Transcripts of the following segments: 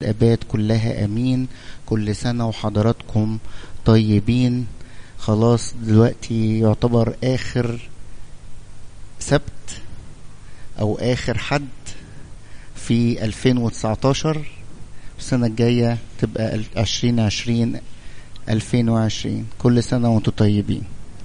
الآباد كلها أمين كل سنة وحضراتكم طيبين خلاص دلوقتي يعتبر آخر سبت أو آخر حد في 2019 السنة الجاية تبقى 2020 2020 كل سنة وانتم طيبين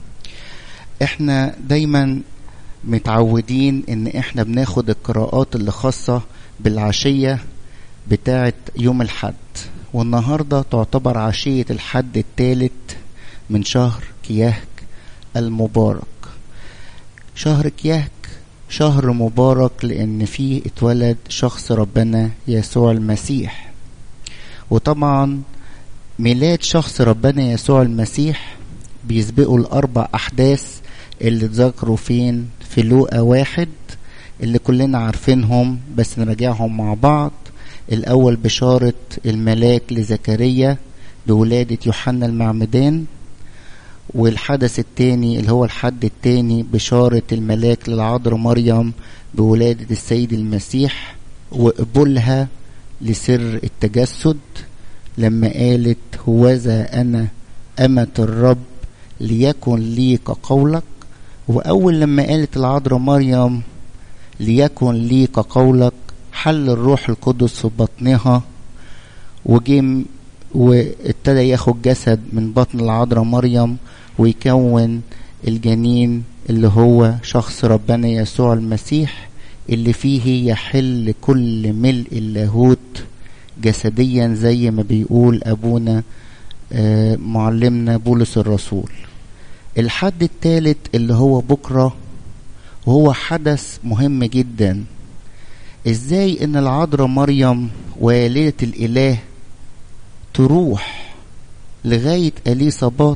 احنا دايما متعودين ان احنا بناخد القراءات اللي خاصة بالعشية بتاعة يوم الحد والنهاردة تعتبر عشية الحد الثالث من شهر كياهك المبارك شهر كياهك شهر مبارك لأن فيه اتولد شخص ربنا يسوع المسيح وطبعا ميلاد شخص ربنا يسوع المسيح بيسبقوا الأربع أحداث اللي اتذكروا فين في لوقا واحد اللي كلنا عارفينهم بس نراجعهم مع بعض الأول بشارة الملاك لزكريا بولادة يوحنا المعمدان والحدث الثاني اللي هو الحد الثاني بشارة الملاك للعذراء مريم بولادة السيد المسيح وقبولها لسر التجسد لما قالت هوذا أنا أمة الرب ليكن لي كقولك وأول لما قالت العذراء مريم ليكن لي كقولك حل الروح القدس في بطنها وجيم وابتدى ياخد جسد من بطن العذراء مريم ويكون الجنين اللي هو شخص ربنا يسوع المسيح اللي فيه يحل كل ملء اللاهوت جسديا زي ما بيقول ابونا معلمنا بولس الرسول الحد الثالث اللي هو بكره وهو حدث مهم جدا ازاي ان العذراء مريم والدة الاله تروح لغاية اليصابات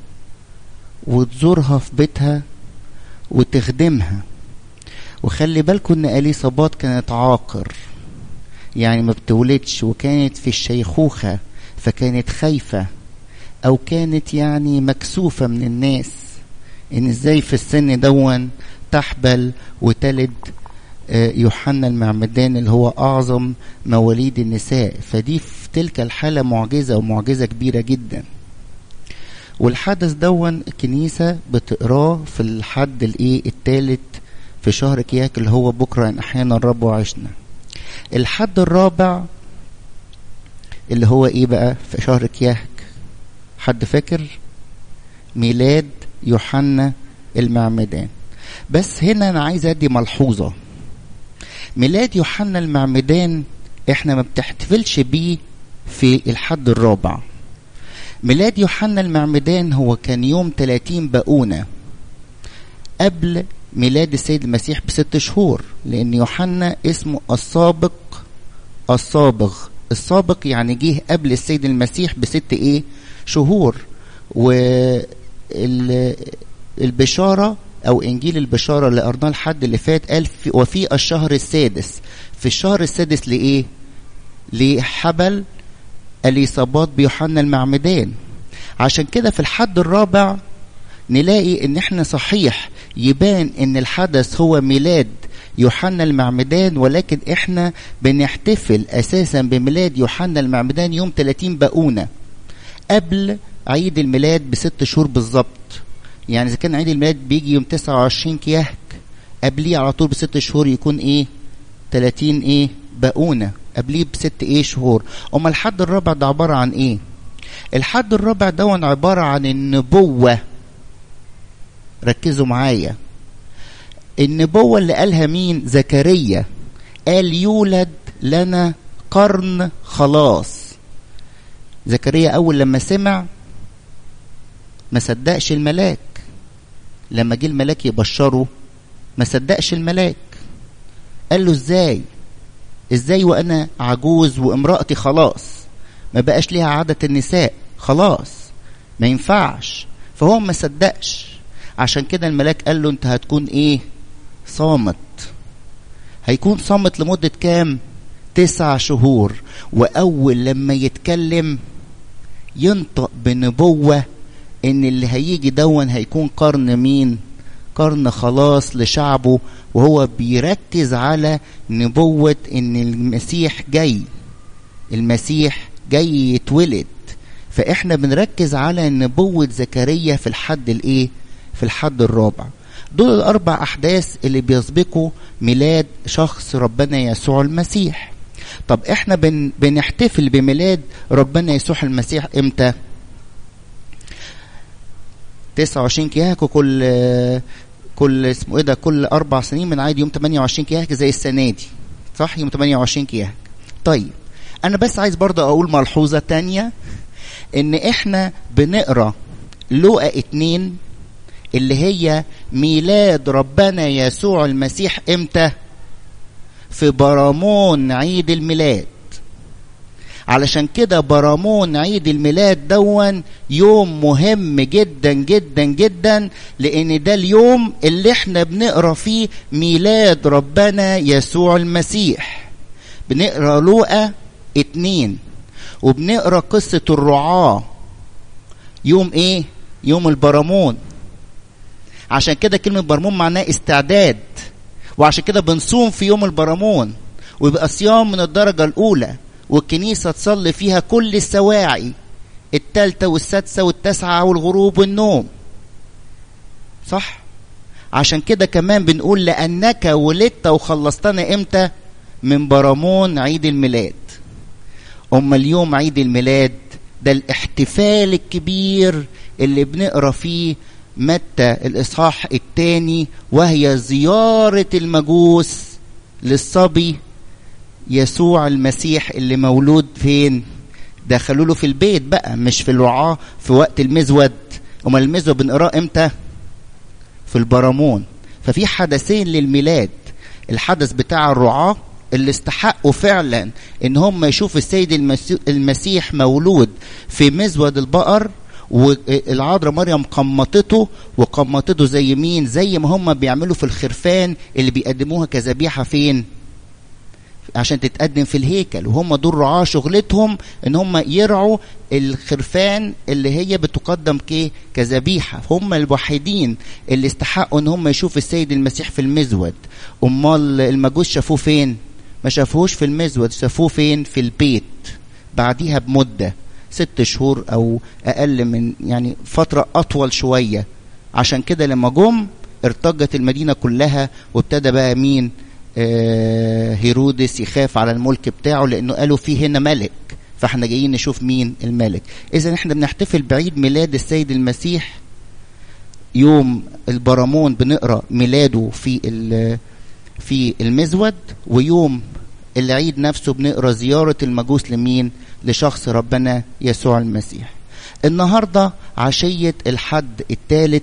وتزورها في بيتها وتخدمها وخلي بالكم ان اليصابات كانت عاقر يعني ما بتولدش وكانت في الشيخوخة فكانت خايفة او كانت يعني مكسوفة من الناس ان ازاي في السن دون تحبل وتلد يوحنا المعمدان اللي هو اعظم مواليد النساء فدي في تلك الحالة معجزة ومعجزة كبيرة جدا والحدث دون الكنيسة بتقراه في الحد الايه الثالث في شهر كياك اللي هو بكرة ان احيانا الرب وعشنا الحد الرابع اللي هو ايه بقى في شهر كياك حد فاكر ميلاد يوحنا المعمدان بس هنا انا عايز ادي ملحوظه ميلاد يوحنا المعمدان احنا ما بتحتفلش بيه في الحد الرابع ميلاد يوحنا المعمدان هو كان يوم 30 بقونة قبل ميلاد السيد المسيح بست شهور لأن يوحنا اسمه السابق الصابغ السابق يعني جه قبل السيد المسيح بست ايه شهور والبشارة او انجيل البشارة اللي قرناه الحد اللي فات قال في وفي الشهر السادس في الشهر السادس لايه لحبل اليصابات بيوحنا المعمدان عشان كده في الحد الرابع نلاقي ان احنا صحيح يبان ان الحدث هو ميلاد يوحنا المعمدان ولكن احنا بنحتفل اساسا بميلاد يوحنا المعمدان يوم 30 بقونه قبل عيد الميلاد بست شهور بالظبط يعني اذا كان عيد الميلاد بيجي يوم 29 كياهك قبليه على طول بست شهور يكون ايه 30 ايه بقونه قبليه بست ايه شهور اما الحد الرابع ده عباره عن ايه الحد الرابع ده عباره عن النبوه ركزوا معايا النبوه اللي قالها مين زكريا قال يولد لنا قرن خلاص زكريا اول لما سمع ما صدقش الملاك لما جه الملاك يبشره ما صدقش الملاك قال له ازاي ازاي وانا عجوز وامرأتي خلاص ما بقاش ليها عادة النساء خلاص ما ينفعش فهو ما صدقش عشان كده الملاك قال له انت هتكون ايه صامت هيكون صامت لمدة كام تسع شهور واول لما يتكلم ينطق بنبوة ان اللي هيجي دون هيكون قرن مين قرن خلاص لشعبه وهو بيركز على نبوة ان المسيح جاي المسيح جاي يتولد فاحنا بنركز على نبوة زكريا في الحد الايه في الحد الرابع دول الاربع احداث اللي بيسبقوا ميلاد شخص ربنا يسوع المسيح طب احنا بن بنحتفل بميلاد ربنا يسوع المسيح امتى 29 كيهك وكل كل اسمه ايه ده كل اربع سنين من عيد يوم 28 كيهك زي السنه دي صح يوم 28 كيهك طيب انا بس عايز برضه اقول ملحوظه تانية ان احنا بنقرا لوقا اتنين اللي هي ميلاد ربنا يسوع المسيح امتى في برامون عيد الميلاد علشان كده برامون عيد الميلاد دون يوم مهم جدا جدا جدا لان ده اليوم اللي احنا بنقرا فيه ميلاد ربنا يسوع المسيح بنقرا لوقا اتنين وبنقرا قصة الرعاة يوم ايه يوم البرامون عشان كده كلمة برمون معناه استعداد وعشان كده بنصوم في يوم البرامون ويبقى صيام من الدرجة الأولى والكنيسة تصلي فيها كل السواعي التالتة والسادسة والتاسعة والغروب والنوم صح عشان كده كمان بنقول لأنك ولدت وخلصتنا إمتى من برامون عيد الميلاد أما اليوم عيد الميلاد ده الاحتفال الكبير اللي بنقرا فيه متى الإصحاح الثاني وهي زيارة المجوس للصبي يسوع المسيح اللي مولود فين دخلوا له في البيت بقى مش في الرعاة في وقت المزود امال المزود بنقراه امتى في البرامون ففي حدثين للميلاد الحدث بتاع الرعاة اللي استحقوا فعلا ان هم يشوفوا السيد المسيح مولود في مزود البقر والعذراء مريم قمطته وقمطته زي مين زي ما هم بيعملوا في الخرفان اللي بيقدموها كذبيحه فين عشان تتقدم في الهيكل وهم دول رعاة شغلتهم ان هم يرعوا الخرفان اللي هي بتقدم كي كذبيحه هم الوحيدين اللي استحقوا ان هم يشوفوا السيد المسيح في المزود امال المجوس شافوه فين ما شافوهوش في المزود شافوه فين في البيت بعديها بمده ست شهور او اقل من يعني فتره اطول شويه عشان كده لما جم ارتجت المدينه كلها وابتدى بقى مين آه هيرودس يخاف على الملك بتاعه لانه قالوا في هنا ملك فاحنا جايين نشوف مين الملك اذا احنا بنحتفل بعيد ميلاد السيد المسيح يوم البرامون بنقرا ميلاده في في المزود ويوم العيد نفسه بنقرا زياره المجوس لمين لشخص ربنا يسوع المسيح النهارده عشيه الحد الثالث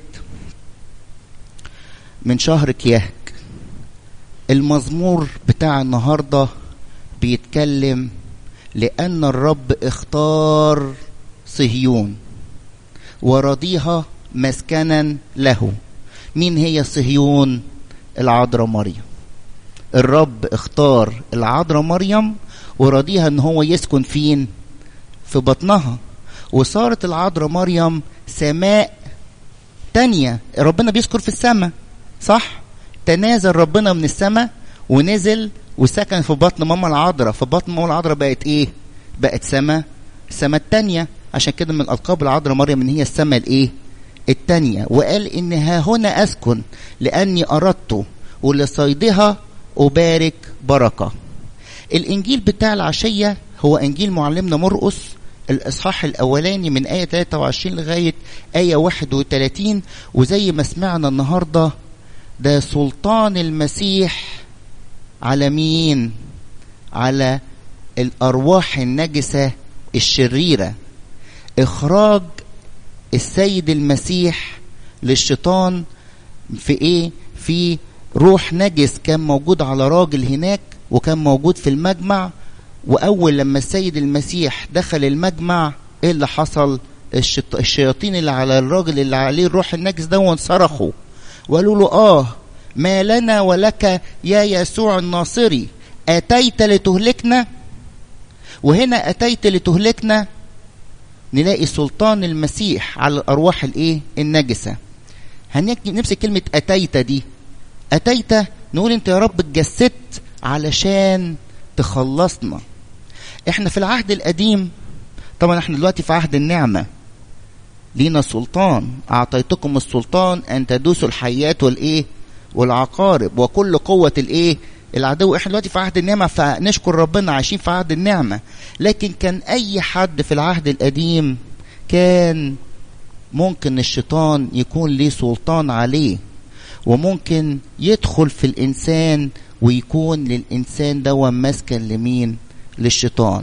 من شهر كيهك المزمور بتاع النهارده بيتكلم لان الرب اختار صهيون ورضيها مسكنا له مين هي صهيون العذراء مريم الرب اختار العذراء مريم ورضيها ان هو يسكن فين في بطنها وصارت العذراء مريم سماء تانية ربنا بيذكر في السماء صح تنازل ربنا من السماء ونزل وسكن في بطن ماما العذراء فبطن ماما العذراء بقت ايه بقت سماء السماء التانية عشان كده من القاب العذراء مريم ان هي السماء الايه التانية وقال ان ها هنا اسكن لاني اردت ولصيدها ابارك بركه الانجيل بتاع العشيه هو انجيل معلمنا مرقس الاصحاح الاولاني من ايه 23 لغايه ايه 31 وزي ما سمعنا النهارده ده سلطان المسيح على مين على الارواح النجسه الشريره اخراج السيد المسيح للشيطان في ايه في روح نجس كان موجود على راجل هناك وكان موجود في المجمع واول لما السيد المسيح دخل المجمع ايه اللي حصل الشياطين اللي على الراجل اللي عليه الروح النجس ده صرخوا وقالوا له اه ما لنا ولك يا يسوع الناصري اتيت لتهلكنا وهنا اتيت لتهلكنا نلاقي سلطان المسيح على الارواح الايه النجسه هنمسك كلمه اتيت دي اتيت نقول انت يا رب اتجسدت علشان تخلصنا احنا في العهد القديم طبعا احنا دلوقتي في عهد النعمة لينا سلطان اعطيتكم السلطان ان تدوسوا الحيات والايه والعقارب وكل قوة الايه العدو احنا دلوقتي في عهد النعمة فنشكر ربنا عايشين في عهد النعمة لكن كان اي حد في العهد القديم كان ممكن الشيطان يكون ليه سلطان عليه وممكن يدخل في الانسان ويكون للانسان ده مسكن لمين للشيطان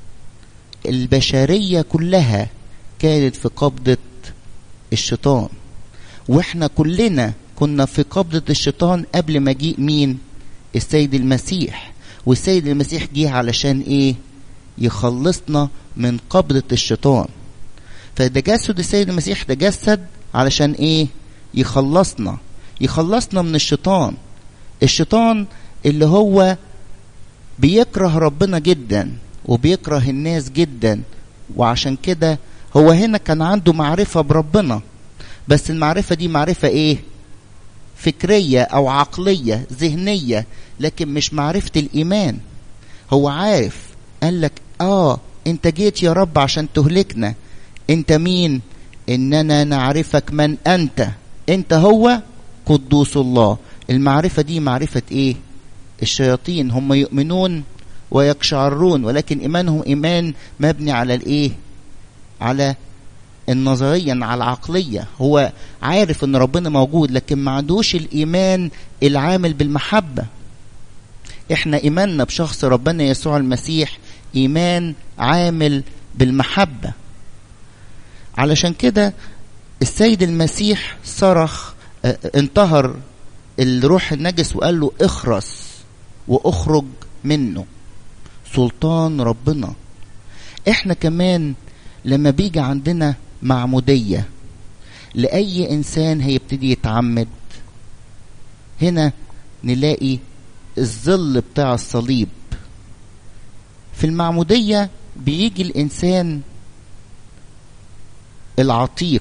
البشريه كلها كانت في قبضه الشيطان واحنا كلنا كنا في قبضه الشيطان قبل مجيء مين السيد المسيح والسيد المسيح جه علشان ايه يخلصنا من قبضه الشيطان فتجسد السيد المسيح تجسد علشان ايه يخلصنا يخلصنا من الشيطان الشيطان اللي هو بيكره ربنا جدا وبيكره الناس جدا وعشان كده هو هنا كان عنده معرفة بربنا بس المعرفة دي معرفة ايه فكرية او عقلية ذهنية لكن مش معرفة الايمان هو عارف قال لك اه انت جيت يا رب عشان تهلكنا انت مين اننا نعرفك من انت انت هو قدوس الله المعرفة دي معرفة ايه الشياطين هم يؤمنون ويقشعرون ولكن ايمانهم ايمان مبني على الايه على النظريا على العقلية هو عارف ان ربنا موجود لكن ما عندوش الايمان العامل بالمحبة احنا ايماننا بشخص ربنا يسوع المسيح ايمان عامل بالمحبة علشان كده السيد المسيح صرخ انتهر الروح النجس وقال له اخرس واخرج منه سلطان ربنا احنا كمان لما بيجي عندنا معمودية لأي إنسان هيبتدي يتعمد هنا نلاقي الظل بتاع الصليب في المعمودية بيجي الإنسان العتيق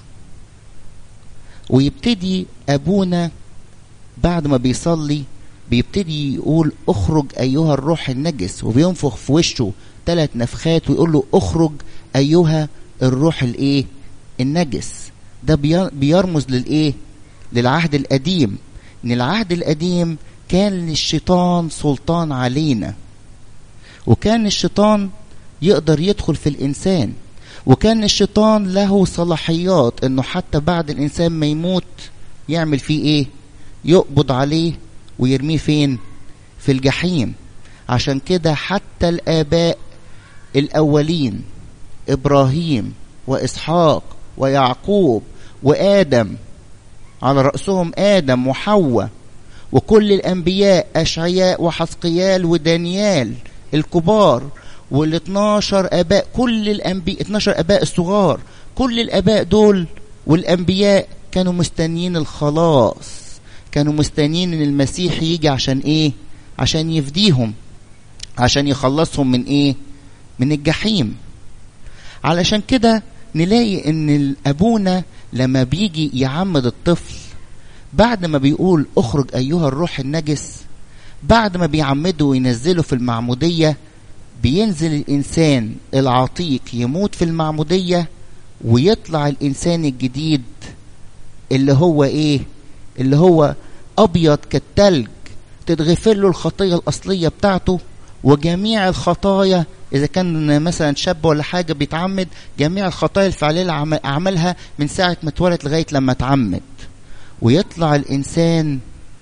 ويبتدي أبونا بعد ما بيصلي بيبتدي يقول اخرج أيها الروح النجس وبينفخ في وشه ثلاث نفخات ويقول له اخرج أيها الروح الايه النجس ده بيرمز للايه للعهد القديم ان العهد القديم كان للشيطان سلطان علينا وكان الشيطان يقدر يدخل في الانسان وكان الشيطان له صلاحيات انه حتى بعد الانسان ما يموت يعمل فيه ايه يقبض عليه ويرميه فين في الجحيم عشان كده حتى الاباء الاولين ابراهيم واسحاق ويعقوب وادم على راسهم ادم وحواء وكل الانبياء اشعياء وحسقيال ودانيال الكبار وال 12 اباء كل الانبياء 12 اباء الصغار كل الاباء دول والانبياء كانوا مستنيين الخلاص كانوا مستنيين ان المسيح يجي عشان ايه عشان يفديهم عشان يخلصهم من ايه من الجحيم علشان كده نلاقي ان ابونا لما بيجي يعمد الطفل بعد ما بيقول اخرج ايها الروح النجس بعد ما بيعمده وينزله في المعمودية بينزل الإنسان العتيق يموت في المعمودية ويطلع الإنسان الجديد اللي هو إيه اللي هو أبيض كالتلج تتغفر له الخطية الأصلية بتاعته وجميع الخطايا إذا كان مثلا شاب ولا حاجة بيتعمد جميع الخطايا الفعلية اللي عملها من ساعة ما اتولد لغاية لما اتعمد ويطلع الإنسان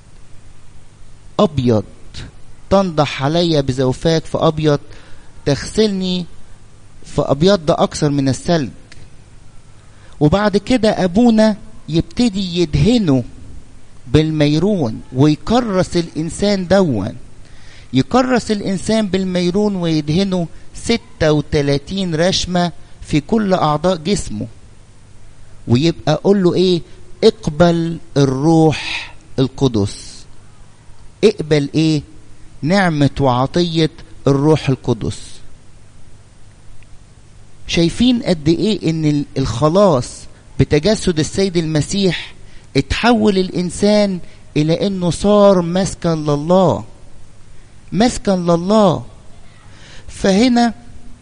أبيض تنضح علي بزوفاك فأبيض تغسلني فأبيض ده أكثر من الثلج وبعد كده أبونا يبتدي يدهنه بالميرون ويكرس الإنسان دون يكرس الإنسان بالميرون ويدهنه 36 رشمة في كل أعضاء جسمه ويبقى قول له إيه اقبل الروح القدس اقبل ايه نعمة وعطية الروح القدس شايفين قد ايه ان الخلاص بتجسد السيد المسيح اتحول الانسان الى انه صار مسكن لله مسكن لله فهنا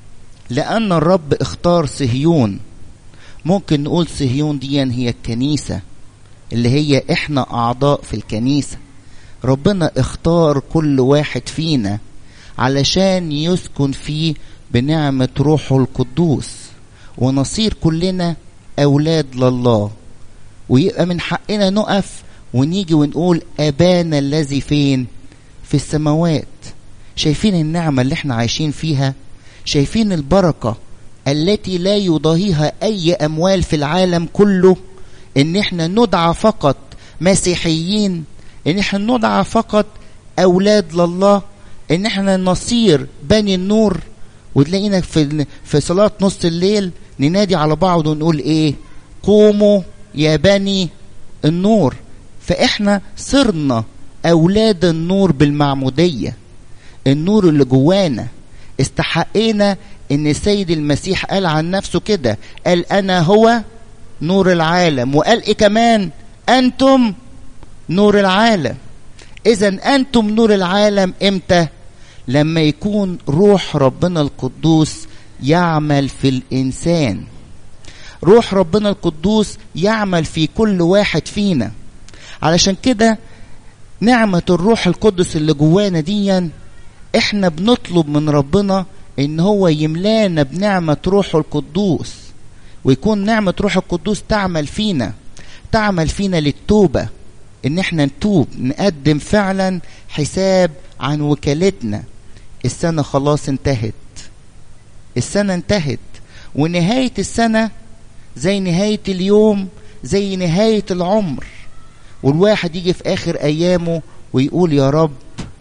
لأن الرب اختار صهيون ممكن نقول صهيون دي هي الكنيسة اللي هي احنا أعضاء في الكنيسة ربنا اختار كل واحد فينا علشان يسكن فيه بنعمة روحه القدوس ونصير كلنا أولاد لله ويبقى من حقنا نقف ونيجي ونقول أبانا الذي فين في السماوات شايفين النعمة اللي احنا عايشين فيها شايفين البركة التي لا يضاهيها أي أموال في العالم كله إن احنا ندعى فقط مسيحيين إن احنا ندعى فقط أولاد لله إن احنا نصير بني النور وتلاقينا في في صلاة نص الليل ننادي على بعض ونقول إيه قوموا يا بني النور فإحنا صرنا أولاد النور بالمعمودية النور اللي جوانا استحقينا ان السيد المسيح قال عن نفسه كده قال انا هو نور العالم وقال ايه كمان انتم نور العالم اذا انتم نور العالم امتى لما يكون روح ربنا القدوس يعمل في الانسان روح ربنا القدوس يعمل في كل واحد فينا علشان كده نعمة الروح القدس اللي جوانا ديا احنا بنطلب من ربنا ان هو يملانا بنعمة روحه القدوس ويكون نعمة روح القدوس تعمل فينا تعمل فينا للتوبة ان احنا نتوب نقدم فعلا حساب عن وكالتنا السنة خلاص انتهت السنة انتهت ونهاية السنة زي نهاية اليوم زي نهاية العمر والواحد يجي في آخر أيامه ويقول يا رب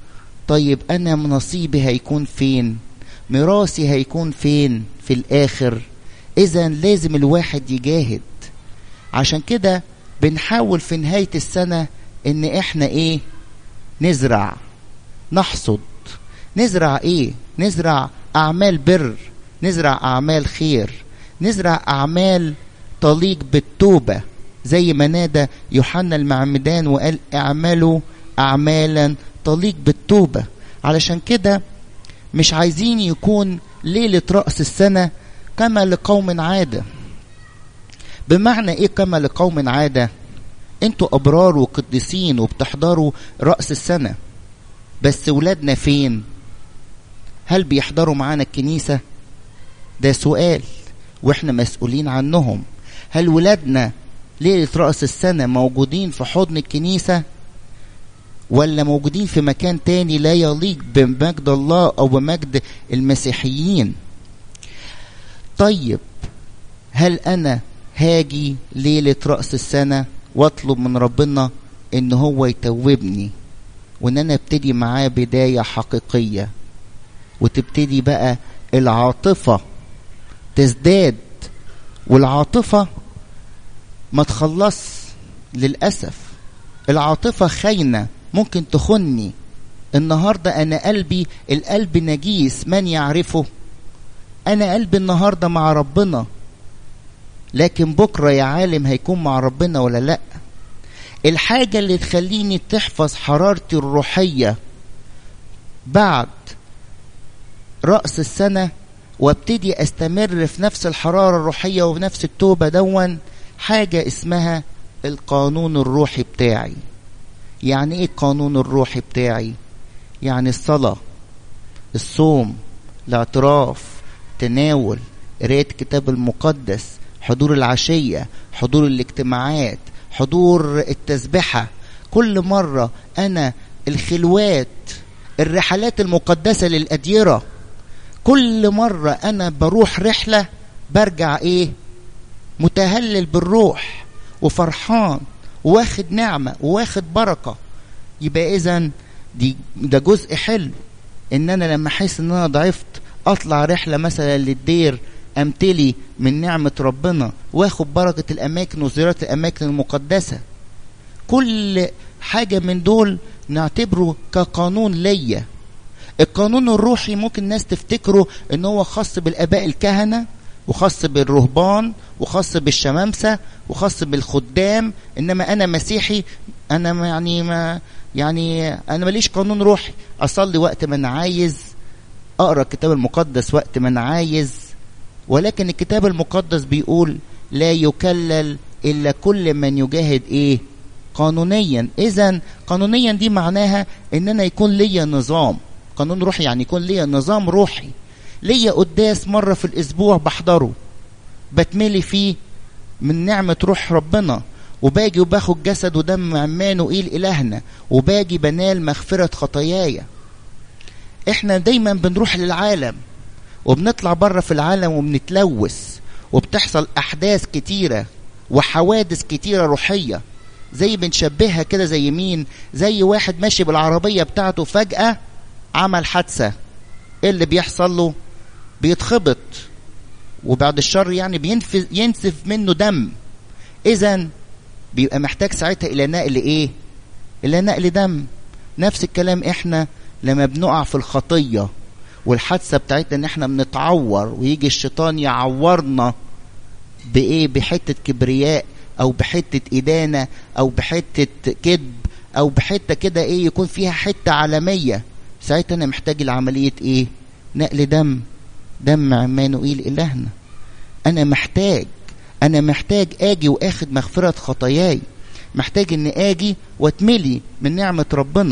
طيب أنا نصيبي هيكون فين ميراثي هيكون فين في الآخر إذا لازم الواحد يجاهد عشان كده بنحاول في نهاية السنة إن إحنا إيه نزرع نحصد نزرع إيه نزرع أعمال بر نزرع أعمال خير نزرع أعمال تليق بالتوبة زي ما نادى يوحنا المعمدان وقال اعملوا أعمالا تليق بالتوبة علشان كده مش عايزين يكون ليلة رأس السنة كما لقوم عادة بمعنى ايه كما لقوم عادة انتوا ابرار وقديسين وبتحضروا رأس السنة بس ولادنا فين هل بيحضروا معانا الكنيسة ده سؤال واحنا مسؤولين عنهم هل ولادنا ليلة رأس السنة موجودين في حضن الكنيسة ولا موجودين في مكان تاني لا يليق بمجد الله أو بمجد المسيحيين طيب هل أنا هاجي ليلة رأس السنة واطلب من ربنا ان هو يتوبني وان انا ابتدي معاه بداية حقيقية وتبتدي بقى العاطفة تزداد والعاطفة ما تخلص للأسف العاطفة خاينة ممكن تخني النهاردة أنا قلبي القلب نجيس من يعرفه أنا قلبي النهاردة مع ربنا لكن بكرة يا عالم هيكون مع ربنا ولا لأ الحاجة اللي تخليني تحفظ حرارتي الروحية بعد رأس السنة وابتدي استمر في نفس الحرارة الروحية وفي نفس التوبة دون حاجة اسمها القانون الروحي بتاعي يعني ايه القانون الروحي بتاعي يعني الصلاة الصوم الاعتراف تناول قراية الكتاب المقدس حضور العشية حضور الاجتماعات حضور التسبحة كل مرة أنا الخلوات الرحلات المقدسة للأديرة كل مرة أنا بروح رحلة برجع إيه متهلل بالروح وفرحان واخد نعمة واخد بركة يبقى إذا دي ده جزء حلو إن أنا لما أحس إن أنا ضعفت أطلع رحلة مثلا للدير امتلي من نعمة ربنا واخد بركة الأماكن وزيارة الأماكن المقدسة كل حاجة من دول نعتبره كقانون ليا القانون الروحي ممكن الناس تفتكره ان هو خاص بالاباء الكهنه وخاص بالرهبان وخاص بالشمامسه وخاص بالخدام انما انا مسيحي انا يعني ما يعني انا ماليش قانون روحي اصلي وقت ما انا عايز اقرا الكتاب المقدس وقت ما انا عايز ولكن الكتاب المقدس بيقول لا يكلل الا كل من يجاهد ايه قانونيا اذا قانونيا دي معناها ان انا يكون ليا نظام قانون روحي يعني يكون ليا نظام روحي ليا قداس مره في الاسبوع بحضره بتملي فيه من نعمه روح ربنا وباجي وباخد جسد ودم عمانوئيل إلهنا وباجي بنال مغفرة خطاياي احنا دايما بنروح للعالم وبنطلع بره في العالم وبنتلوث وبتحصل أحداث كتيرة وحوادث كتيرة روحية زي بنشبهها كده زي مين زي واحد ماشي بالعربية بتاعته فجأة عمل حادثة ايه اللي بيحصل له بيتخبط وبعد الشر يعني بينفذ ينسف منه دم اذا بيبقى محتاج ساعتها الى نقل ايه الى نقل دم نفس الكلام احنا لما بنقع في الخطيه والحادثه بتاعتنا ان احنا بنتعور ويجي الشيطان يعورنا بايه بحته كبرياء او بحته ادانه او بحته كذب او بحته كده ايه يكون فيها حته عالميه ساعتها انا محتاج لعمليه ايه نقل دم دم عمانوئيل الهنا انا محتاج انا محتاج اجي واخد مغفرة خطاياي محتاج ان اجي واتملي من نعمة ربنا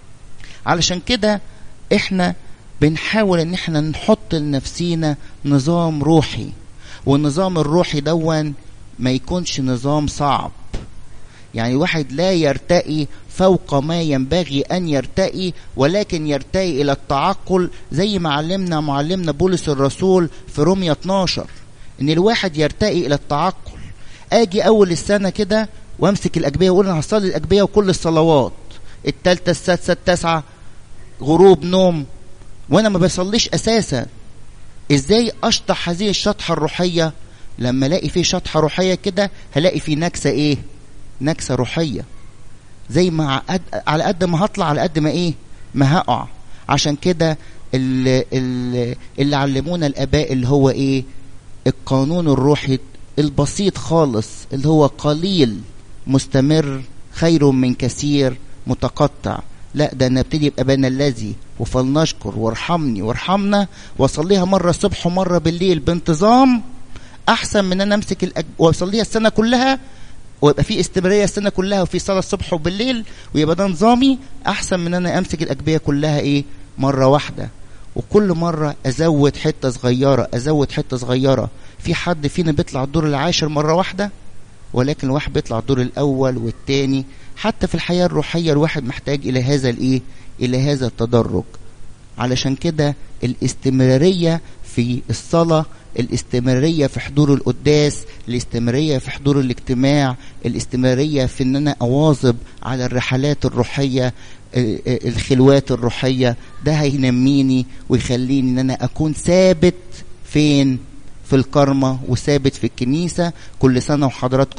علشان كده احنا بنحاول ان احنا نحط لنفسينا نظام روحي والنظام الروحي دون ما يكونش نظام صعب يعني واحد لا يرتقي فوق ما ينبغي ان يرتقي ولكن يرتقي الى التعقل زي ما علمنا معلمنا بولس الرسول في رومية 12 ان الواحد يرتقي الى التعقل اجي اول السنه كده وامسك الاجبيه واقول انا هصلي الاجبيه وكل الصلوات التالتة السادسة التاسعة غروب نوم وانا ما بصليش اساسا ازاي اشطح هذه الشطحة الروحية لما الاقي فيه شطحة روحية كده هلاقي فيه نكسة ايه نكسة روحية زي ما قد على قد ما هطلع على قد ما ايه ما هقع عشان كده اللي, اللي, اللي علمونا الاباء اللي هو ايه القانون الروحي البسيط خالص اللي هو قليل مستمر خير من كثير متقطع لا ده نبتدي بأبانا الذي وفلنشكر وارحمني وارحمنا واصليها مرة الصبح ومرة بالليل بانتظام أحسن من أنا أمسك الأج... واصليها السنة كلها ويبقى في استمرارية السنة كلها وفي صلاة الصبح وبالليل ويبقى ده نظامي أحسن من أنا أمسك الأجبية كلها إيه مرة واحدة وكل مرة أزود حتة صغيرة أزود حتة صغيرة في حد فينا بيطلع الدور العاشر مرة واحدة ولكن الواحد بيطلع الدور الأول والتاني حتى في الحياة الروحية الواحد محتاج إلى هذا الإيه إلى هذا التدرج علشان كده الاستمرارية في الصلاة الاستمرارية في حضور القداس الاستمرارية في حضور الاجتماع الاستمرارية في ان انا اواظب على الرحلات الروحية الخلوات الروحية ده هينميني ويخليني ان انا اكون ثابت فين في الكرمة وثابت في الكنيسة كل سنة وحضراتكم